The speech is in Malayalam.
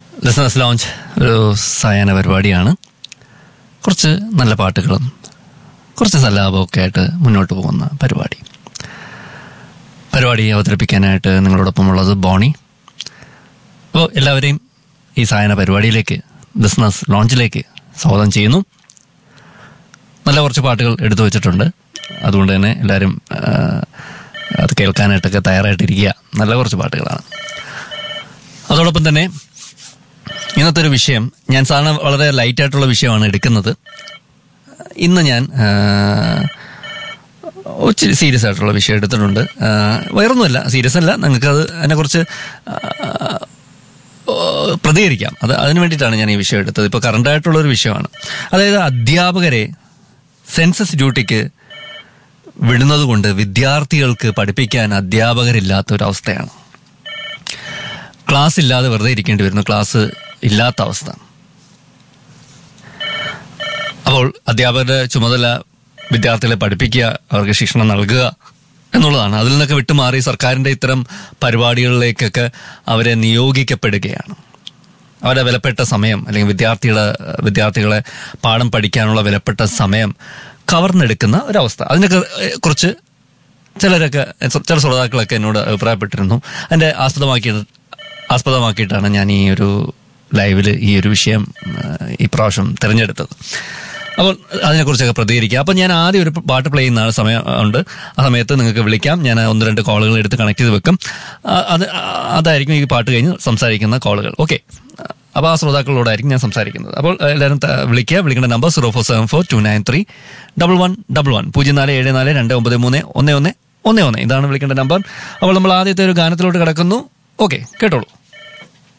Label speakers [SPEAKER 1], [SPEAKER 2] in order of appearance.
[SPEAKER 1] ലിസണേഴ്സ് ലോഞ്ച് ഒരു സായാഹ്ന പരിപാടിയാണ് കുറച്ച് നല്ല പാട്ടുകളും കുറച്ച് സല്ലാപമൊക്കെ ആയിട്ട് മുന്നോട്ട് പോകുന്ന പരിപാടി പരിപാടി അവതരിപ്പിക്കാനായിട്ട് നിങ്ങളോടൊപ്പമുള്ളത് ബോണി അപ്പോൾ എല്ലാവരെയും ഈ സായന പരിപാടിയിലേക്ക് ബിസിനസ് ലോഞ്ചിലേക്ക് സ്വാഗതം ചെയ്യുന്നു നല്ല കുറച്ച് പാട്ടുകൾ എടുത്തു വെച്ചിട്ടുണ്ട് അതുകൊണ്ട് തന്നെ എല്ലാവരും ആ, അത് കേൾക്കാനായിട്ടൊക്കെ തയ്യാറായിട്ടിരിക്കുക നല്ല കുറച്ച് പാട്ടുകളാണ് അതോടൊപ്പം തന്നെ ഇന്നത്തെ ഒരു വിഷയം ഞാൻ സാധാരണ വളരെ ലൈറ്റ് ആയിട്ടുള്ള വിഷയമാണ് എടുക്കുന്നത് ഇന്ന് ഞാൻ ആ, ഒത്തിരി സീരിയസ് ആയിട്ടുള്ള വിഷയം എടുത്തിട്ടുണ്ട് ആ, വേറൊന്നുമല്ല സീരിയസ് അല്ല നിങ്ങൾക്കത് അതിനെക്കുറിച്ച് ആ, ഓ, പ്രതികരിക്കാം അത് അതിന് വേണ്ടിയിട്ടാണ് ഞാൻ ഈ വിഷയം എടുത്തത് ഇപ്പോൾ കറണ്ട് ആയിട്ടുള്ള ഒരു വിഷയമാണ് അതായത് അധ്യാപകരെ സെൻസസ് ഡ്യൂട്ടിക്ക് വിടുന്നത് കൊണ്ട് വിദ്യാർത്ഥികൾക്ക് പഠിപ്പിക്കാൻ അധ്യാപകരില്ലാത്ത ഒരു അവസ്ഥയാണ് ക്ലാസ് ഇല്ലാതെ വെറുതെ ഇരിക്കേണ്ടി വരുന്നു ക്ലാസ് ഇല്ലാത്ത അവസ്ഥ അപ്പോൾ അധ്യാപകരുടെ ചുമതല വിദ്യാർത്ഥികളെ പഠിപ്പിക്കുക അവർക്ക് ശിക്ഷണം നൽകുക എന്നുള്ളതാണ് അതിൽ നിന്നൊക്കെ വിട്ടുമാറി സർക്കാരിന്റെ ഇത്തരം പരിപാടികളിലേക്കൊക്കെ അവരെ നിയോഗിക്കപ്പെടുകയാണ് അവരുടെ വിലപ്പെട്ട സമയം അല്ലെങ്കിൽ വിദ്യാർത്ഥിയുടെ വിദ്യാർത്ഥികളെ പാഠം പഠിക്കാനുള്ള വിലപ്പെട്ട സമയം കവർന്നെടുക്കുന്ന ഒരവസ്ഥ അതിനൊക്കെ ഏഹ്, കുറിച്ച് ചിലരൊക്കെ ചില ശ്രോതാക്കളൊക്കെ എന്നോട് അഭിപ്രായപ്പെട്ടിരുന്നു അതിന്റെ ആസ്പദമാക്കി ആസ്പദമാക്കിയിട്ടാണ് ഞാൻ ഈ ഒരു ലൈവില് ഈ ഒരു വിഷയം ആ, ഈ പ്രാവശ്യം തിരഞ്ഞെടുത്തത് അപ്പോൾ അതിനെക്കുറിച്ചൊക്കെ പ്രതികരിക്കുക അപ്പോൾ ഞാൻ ആദ്യം ഒരു പാട്ട് പ്ലേ ചെയ്യുന്ന സമയം ഉണ്ട് ആ സമയത്ത് നിങ്ങൾക്ക് വിളിക്കാം ഞാൻ ഒന്ന് രണ്ട് കോളുകൾ എടുത്ത് കണക്ട് ചെയ്ത് വെക്കും ആ, അത് ആ, അതായിരിക്കും ഈ പാട്ട് കഴിഞ്ഞ് സംസാരിക്കുന്ന കോളുകൾ ഓക്കെ അപ്പോൾ ആ ശ്രോതാക്കളോടായിരിക്കും ഞാൻ സംസാരിക്കുന്നത് അപ്പോൾ എല്ലാവരും ത- വിളിക്കുക വിളിക്കേണ്ട number zero four seven four two nine three double one double one പൂജ്യം നാല് ഏഴ് നാല് രണ്ട് ഒമ്പത് മൂന്ന് ഒന്ന് ഒന്ന് ഒന്ന് ഒന്ന് ഇതാണ് വിളിക്കേണ്ട നമ്പർ അപ്പോൾ നമ്മൾ ആദ്യത്തെ ഒരു ഗാനത്തിലോട്ട് കിടക്കുന്നു ഓക്കെ കേട്ടോളൂ